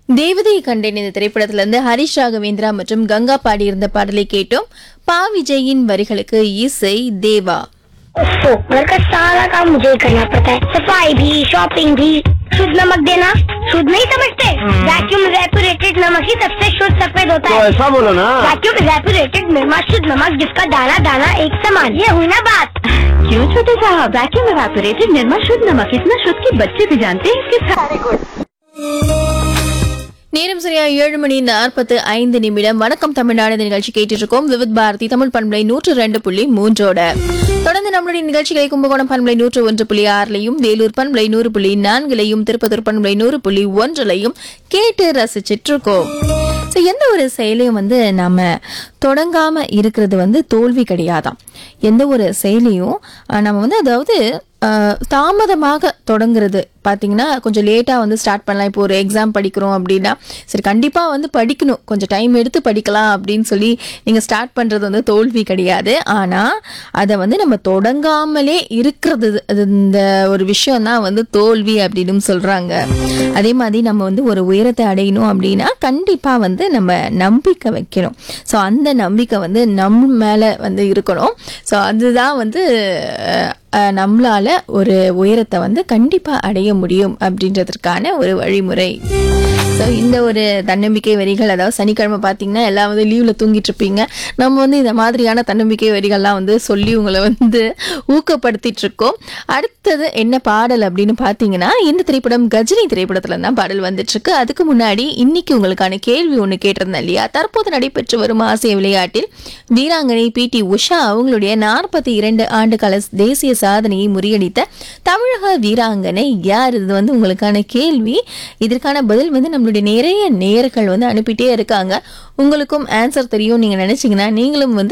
தேவதையை கண்டேன் இந்த திரைப்படத்துல இருந்து ஹரிஷ் ராகவேந்திரா மற்றும் கங்கா பாடியிருந்த பாடலை கேட்டோம் பா விஜயின் வரிகளுக்கு இசை தேவா ओफो घर का सारा काम मुझे ही करना पड़ता है सफाई भी शॉपिंग भी शुद्ध नमक देना शुद्ध नहीं समझते वैक्यूम रेपुरेटेड नमक ही सबसे शुद्ध सफेद होता तो है ऐसा बोलो ना वैक्यूम रेपुरेटेड निर्मा शुद्ध नमक जिसका दाना दाना एक समान ये हुई ना बात क्यों छोटे साहब वैक्यूम एवापोरेटेड निर्मा शुद्ध नमक इतना शुद्ध कि बच्चे भी जानते हैं इसके सारे गुण நேரம் சரியா ஏழு மணி நாற்பத்து ஐந்து நிமிடம் வணக்கம் தமிழ்நாடு இந்த நிகழ்ச்சி கேட்டுட்டு இருக்கோம் விவித் பாரதி தமிழ் பண்பலை நூற்று ரெண்டு புள்ளி மூன்றோட தொடர்ந்து நம்மளுடைய நிகழ்ச்சிகளை கும்பகோணம் பண்பலை நூற்று ஒன்று புள்ளி ஆறுலையும் வேலூர் பண்பலை நூறு புள்ளி நான்குலையும் திருப்பத்தூர் பண்பலை நூறு புள்ளி ஒன்றுலையும் கேட்டு ரசிச்சிட்டு இருக்கோம் ஸோ எந்த ஒரு செயலையும் வந்து நாம தொடங்காம இருக்கிறது வந்து தோல்வி கிடையாதாம் எந்த ஒரு செயலையும் அஹ், நம்ம வந்து அதாவது அஹ், தாமதமாக தொடங்குறது பார்த்தீங்கன்னா கொஞ்சம் லேட்டாக வந்து ஸ்டார்ட் பண்ணலாம் இப்போ ஒரு எக்ஸாம் படிக்கிறோம் அப்படின்னா சரி கண்டிப்பாக வந்து படிக்கணும் கொஞ்சம் டைம் எடுத்து படிக்கலாம் அப்படின்னு சொல்லி நீங்கள் ஸ்டார்ட் பண்ணுறது வந்து தோல்வி கிடையாது ஆனால் அதை வந்து நம்ம தொடங்காமலே இருக்கிறது அது இந்த ஒரு விஷயம் தான் வந்து தோல்வி அப்படின்னு சொல்கிறாங்க அதே மாதிரி நம்ம வந்து ஒரு உயரத்தை அடையணும் அப்படின்னா கண்டிப்பாக வந்து நம்ம நம்பிக்கை வைக்கணும் ஸோ அந்த நம்பிக்கை வந்து நம்ம மேலே வந்து இருக்கணும் ஸோ அதுதான் வந்து அஹ், அஹ், நம்மளால ஒரு உயரத்தை வந்து கண்டிப்பாக அடைய முடியும் அப்படின்றதுக்கான ஒரு வழிமுறை ஸோ இந்த ஒரு தன்னம்பிக்கை வரிகள் அதாவது சனிக்கிழமை பார்த்தீங்கன்னா எல்லாம் வந்து லீவில் தூங்கிட்டு இருப்பீங்க நம்ம வந்து இந்த மாதிரியான தன்னம்பிக்கை வரிகள்லாம் வந்து சொல்லி உங்களை வந்து ஊக்கப்படுத்திட்டு இருக்கோம் அடுத்தது என்ன பாடல் அப்படின்னு பார்த்தீங்கன்னா இந்த திரைப்படம் கஜினி திரைப்படத்துல தான் பாடல் வந்துட்டு இருக்கு அதுக்கு முன்னாடி இன்னைக்கு உங்களுக்கான கேள்வி ஒன்று கேட்டிருந்தேன் இல்லையா தற்போது நடைபெற்று வரும் ஆசிய விளையாட்டில் வீராங்கனை பி டி உஷா அவங்களுடைய நாற்பத்தி இரண்டு ஆண்டு கால தேசிய சாதனையை முறியடித்த தமிழக வீராங்கனை யார் இது வந்து உங்களுக்கான கேள்வி இதற்கான பதில் வந்து நம்மளுடைய நிறைய நேர்கள் வந்து அனுப்பிட்டே இருக்காங்க உங்களுக்கும் ஆன்சர் தெரியும் நீங்க நினைச்சீங்கன்னா நீங்களும் வந்து